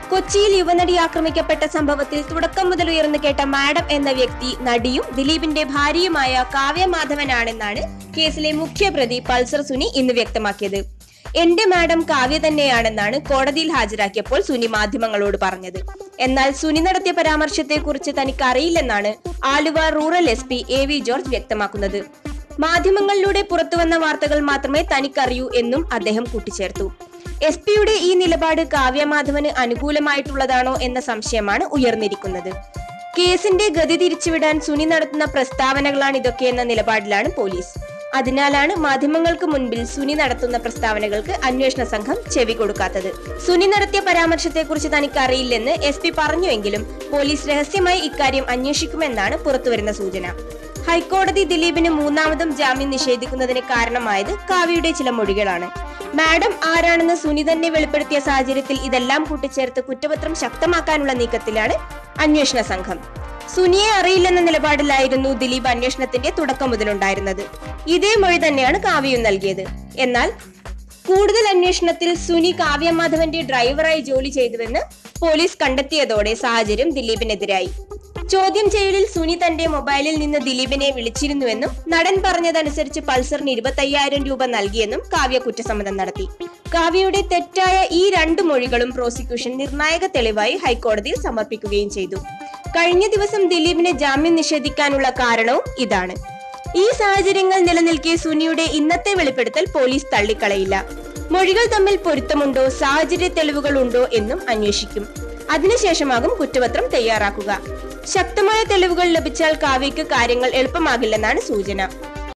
കൊച്ചിയിൽ യുവനടി ആക്രമിക്കപ്പെട്ട സംഭവത്തിൽ തുടക്കം മുതൽ ഉയർന്നു കേട്ട മാഡം എന്ന വ്യക്തി നടിയും ദിലീപിന്റെ ഭാര്യയുമായ കാവ്യ മാധവനാണെന്നാണ് കേസിലെ മുഖ്യപ്രതി പൾസർ സുനി ഇന്ന് വ്യക്തമാക്കിയത് എന്റെ മാഡം കാവ്യ തന്നെയാണെന്നാണ് കോടതിയിൽ ഹാജരാക്കിയപ്പോൾ സുനി മാധ്യമങ്ങളോട് പറഞ്ഞത് എന്നാൽ സുനി നടത്തിയ പരാമർശത്തെക്കുറിച്ച് തനിക്ക് അറിയില്ലെന്നാണ് Aluva rural S P A V George വ്യക്തമാക്കുന്നത് മാധ്യമങ്ങളിലൂടെ പുറത്തുവന്ന വാർത്തകൾ മാത്രമേ തനിക്കറിയൂ എന്നും അദ്ദേഹം കൂട്ടിച്ചേർത്തു എസ് പിയുടെ ഈ നിലപാട് കാവ്യമാധവന് അനുകൂലമായിട്ടുള്ളതാണോ എന്ന സംശയമാണ് ഉയർന്നിരിക്കുന്നത് കേസിന്റെ ഗതി തിരിച്ചുവിടാൻ സുനി നടത്തുന്ന പ്രസ്താവനകളാണ് ഇതൊക്കെ എന്ന നിലപാടിലാണ് പോലീസ് അതിനാലാണ് മാധ്യമങ്ങൾക്ക് മുൻപിൽ സുനി നടത്തുന്ന പ്രസ്താവനകൾക്ക് അന്വേഷണ സംഘം ചെവി കൊടുക്കാത്തത് സുനി നടത്തിയ പരാമർശത്തെക്കുറിച്ച് തനിക്ക് അറിയില്ലെന്ന് എസ് പി പറഞ്ഞുവെങ്കിലും പോലീസ് രഹസ്യമായി ഇക്കാര്യം അന്വേഷിക്കുമെന്നാണ് പുറത്തുവരുന്ന സൂചന ഹൈക്കോടതി ദിലീപിന് മൂന്നാമതും ജാമ്യം നിഷേധിക്കുന്നതിന് കാരണമായത് കാവ്യയുടെ ചില മൊഴികളാണ് മാഡം ആരാണെന്ന് സുനി തന്നെ വെളിപ്പെടുത്തിയ സാഹചര്യത്തിൽ ഇതെല്ലാം കൂട്ടിച്ചേർത്ത് കുറ്റപത്രം ശക്തമാക്കാനുള്ള നീക്കത്തിലാണ് അന്വേഷണ സംഘം സുനിയെ അറിയില്ലെന്ന നിലപാടിലായിരുന്നു ദിലീപ് അന്വേഷണത്തിന്റെ തുടക്കം മുതലുണ്ടായിരുന്നത് ഇതേ മൊഴി തന്നെയാണ് കാവ്യയും നൽകിയത് എന്നാൽ കൂടുതൽ അന്വേഷണത്തിൽ സുനി കാവ്യമാധവന്റെ ഡ്രൈവറായി ജോലി ചെയ്തുവെന്ന് പോലീസ് കണ്ടെത്തിയതോടെ സാഹചര്യം ദിലീപിനെതിരായി ചോദ്യം ചെയ്യലിൽ സുനി തന്റെ മൊബൈലിൽ നിന്ന് ദിലീപിനെ വിളിച്ചിരുന്നുവെന്നും നടൻ പറഞ്ഞതനുസരിച്ച് പൾസറിന് ഇരുപത്തയ്യായിരം രൂപ നൽകിയെന്നും കാവ്യ കുറ്റസമ്മതം നടത്തി കാവ്യയുടെ തെറ്റായ ഈ രണ്ട് മൊഴികളും പ്രോസിക്യൂഷൻ നിർണായക തെളിവായി ഹൈക്കോടതിയിൽ സമർപ്പിക്കുകയും ചെയ്തു കഴിഞ്ഞ ദിവസം ദിലീപിന് ജാമ്യം നിഷേധിക്കാനുള്ള കാരണവും ഇതാണ് ഈ സാഹചര്യങ്ങൾ നിലനിൽക്കെ സുനിയുടെ ഇന്നത്തെ വെളിപ്പെടുത്തൽ പോലീസ് തള്ളിക്കളയില്ല മൊഴികൾ തമ്മിൽ പൊരുത്തമുണ്ടോ സാഹചര്യ തെളിവുകൾ ഉണ്ടോ എന്നും അന്വേഷിക്കും അതിനുശേഷമാകും കുറ്റപത്രം തയ്യാറാക്കുക ശക്തമായ തെളിവുകൾ ലഭിച്ചാൽ കാവ്യയ്ക്ക് കാര്യങ്ങൾ എളുപ്പമാകില്ലെന്നാണ് സൂചന